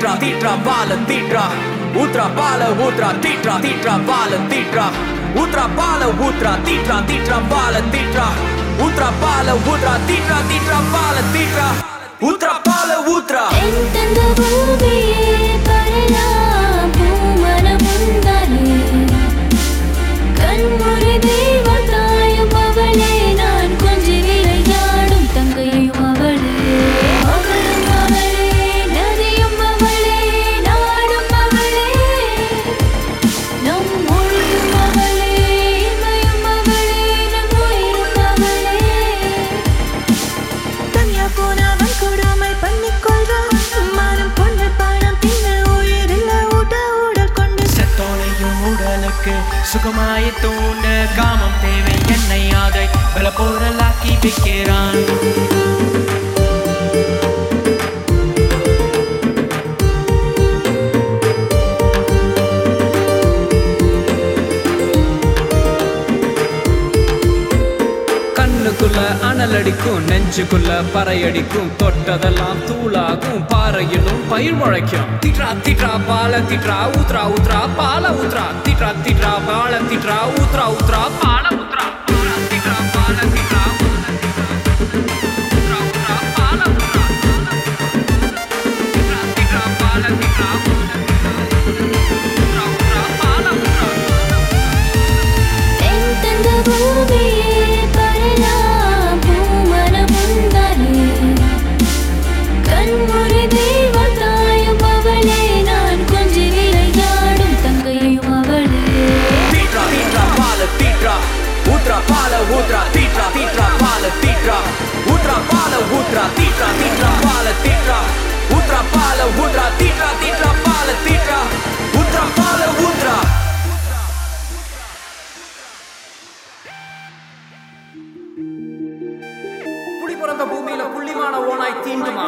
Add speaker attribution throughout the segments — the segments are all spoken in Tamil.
Speaker 1: தீட்ரா தீட்ரா பால தீட்ரா ஊத்ரா பால ஊத்ரா தீட்ரா தீட்ரா பால தீட்ரா ஊத்ரா பால ஊத்ரா தீட்ரா தீட்ரா பால தீட்ரா ஊத்ரா பால ஊத்ரா தீட்ரா தீட்ரா பால தீட்ரா ஊத்ரா பால ஊத்ரா
Speaker 2: ಎಂತೆಂದ ಭೂಮಿಯೇ ಬರಲಾ பூமரமுந்தானே கண்முறை தெய்வத்தாயும் அவளே நான் கொஞ்சி விளையாடும் தங்கையும் அவளே அவளும் அவளே நதியும் அவளே நாடும் அவளே நம் மொழியும் அவளே இமையும் அவளே நம் உயிரும் அவளே
Speaker 3: தனியா போனவன் கொடுமை பண்ணிக்கொள்றான் மானம் கொண்டு பணம் தின்ன உயிரில்ல உட உடல் கொண்டு
Speaker 4: செத்தோனையும் உடலுக்கு சுகமாய் தூண்ட காமம் தேவை என்னை அதை பல பொருளாக்கி விற்கிறான்
Speaker 1: கண்ணுக்குள்ள அனல் அடிக்கும் நெஞ்சுக்குள்ள பறையடிக்கும் தொட்டதெல்லாம் தூளாகும் பாறையிலும் பயிர் முளைக்கும் திட்ரா திட்ரா பால திட்ரா ஊத்ரா ஊத்ரா பால ஊத்ரா திட்ரா திட்ரா பால திட்ரா ஊத்ரா ஊத்ரா பால ஊத்ரா திட்ரா திட்ரா பால திட்ரா ஊத்ரா ஊத்ரா பால ஊத்ரா திட்ரா திட்ரா பால திட்ரா ஊத்ரா ஊத்ரா பால ஊத்ரா
Speaker 2: ಎಂತೆಂದ ಭೂಮಿಯೇ ಬರಲಾ பூமரமுந்தானே கண்முறை தெய்வத்தாயும் அவளே நான் கொஞ்சி விளையாடும் தங்கையும் அவளே
Speaker 1: Titra, titra, pala, titra Utra, pala, utra, titra, titra, pala, titra Utra, pala, utra, titra, titra, pala, titra Utra, pala, utra, titra, titra, pala, titra Utra, pala, utra புலி பிறந்த பூமியில புள்ளிமான ஓனாய் தீண்டுமா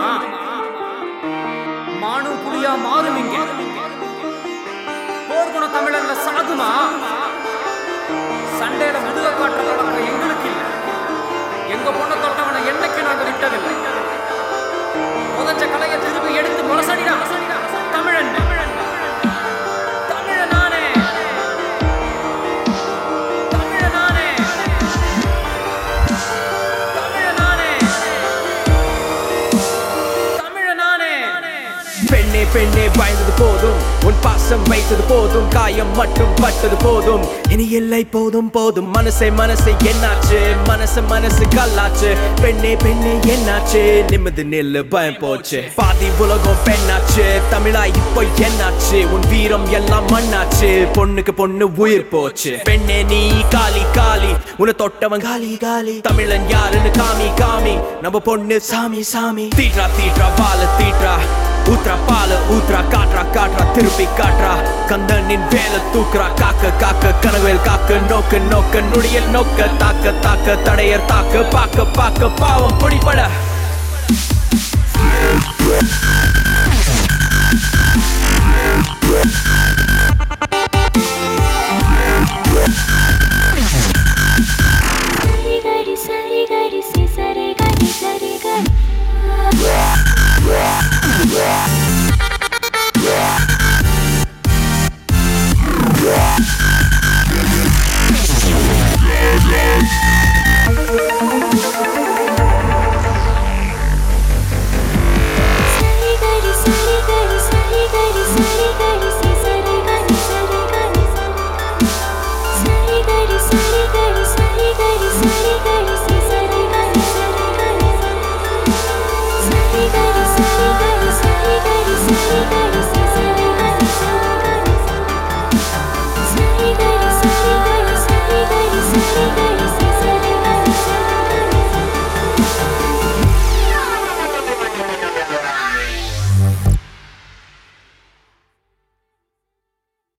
Speaker 1: மானும் புலியா மாறும் இங்க போர்க்குண தமிழன்ல சாகுமா சண்டையில முதுக காட்டுற பழக்கம் எங்களுக்கு இல்ல எங்க பொண்ணை தொட்டவனை என்னைக்கு நாங்க விட்டதில்லை புதஞ்ச கலையை திரும்பி எடுத்து முரசடிடா தமிழன் தமிழன் நானே தமிழன் நானே தமிழன் நானே தமிழன் நானே பெண்ணே பெண்ணே பயந்தது போதும் உன் பாசம் வைத்தது போதும் காயம் மட்டும் பட்டது போதும் இனி இல்லை போதும் போதும் மனசை மனசை என்னாச்சு மனசு மனசு கல்லாச்சு பெண்ணே பெண்ணே என்னாச்சு நிம்மதி நில்லு பயம் போச்சு பாதி உலகம் பெண்ணாச்சு தமிழா இப்போ என்னாச்சு உன் வீரம் எல்லாம் மண்ணாச்சு பொண்ணுக்கு பொண்ணு உயிர் போச்சு பெண்ணே நீ காலி காலி உன்னை தொட்டவன் காலி காலி தமிழன் யாருன்னு காமி காமி நம்ம பொண்ணு சாமி சாமி தீட்ரா தீட்ரா பால தீட்ரா ஊத்ரா பால ஊத்ரா காட்ரா காட்ரா திருப்பி காட்ரா கந்தனின் வேலை தூக்குறா காக்க காக்க கனவேல் காக்க நோக்க நோக்க நுடியல் நோக்க தாக்க தாக்க தடையர் தாக்க பாக்க பாக்க பாவம் பிடிபட
Speaker 2: சரி கரி சரி கரி சி சரி கரி சரி கரி